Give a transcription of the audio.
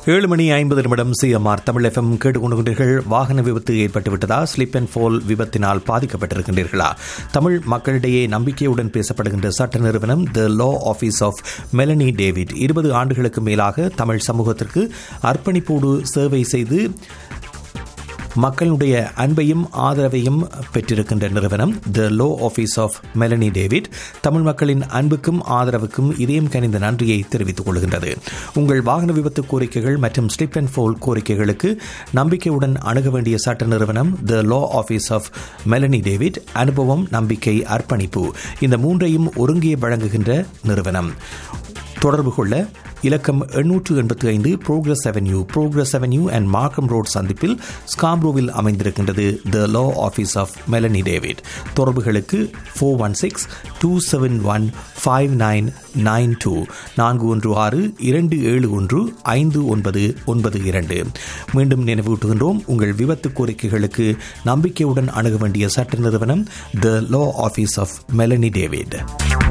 ஏழு மணி ஐம்பது நிமிடம் சிஎம்ஆர் தமிழ் எஃப்எம் கேட்டுக்கொண்டிருக்கிறீர்கள் வாகன விபத்து ஏற்பட்டுவிட்டதா ஸ்லிப் அண்ட் ஃபோல் விபத்தினால் பாதிக்கப்பட்டிருக்கின்றீர்களா தமிழ் மக்களிடையே நம்பிக்கையுடன் பேசப்படுகின்ற சட்ட நிறுவனம் the law office of Melanie David இருபது ஆண்டுகளுக்கு மேலாக தமிழ் சமூகத்திற்கு அர்ப்பணிப்போடு சேவை செய்து மக்களுடைய அன்பையும் ஆதரவையும் பெற்றிருக்கின்ற நிறுவனம் the law office of Melanie David தமிழ் மக்களின் அன்புக்கும் ஆதரவுக்கும் இதயம் கனிந்த நன்றியை தெரிவித்துக் கொள்கின்றது உங்கள் வாகன விபத்து கோரிக்கைகள் மற்றும் ஸ்லிப் அண்ட் ஃபோல் கோரிக்கைகளுக்கு நம்பிக்கையுடன் அணுக வேண்டிய சட்ட நிறுவனம் the law office of Melanie David அனுபவம் நம்பிக்கை அர்ப்பணிப்பு இந்த மூன்றையும் ஒருங்கே வழங்குகின்ற நிறுவனம் தொடர்பு கொள்ள இலக்கம் எண்ணூற்று எண்பத்தி ஐந்து progress avenue progress avenue and Markham road சந்திப்பில் ஸ்காம்ரோவில் அமைந்திருக்கின்றது the law office of Melanie David தொடர்புகளுக்கு four one six two seven one five nine nine two நான்கு ஒன்று ஆறு இரண்டு ஏழு ஒன்று ஐந்து ஒன்பது ஒன்பது இரண்டு மீண்டும் நினைவூட்டுகின்றோம் உங்கள் விபத்து கோரிக்கைகளுக்கு நம்பிக்கையுடன் அணுக வேண்டிய சட்ட நிறுவனம் the law office of Melanie David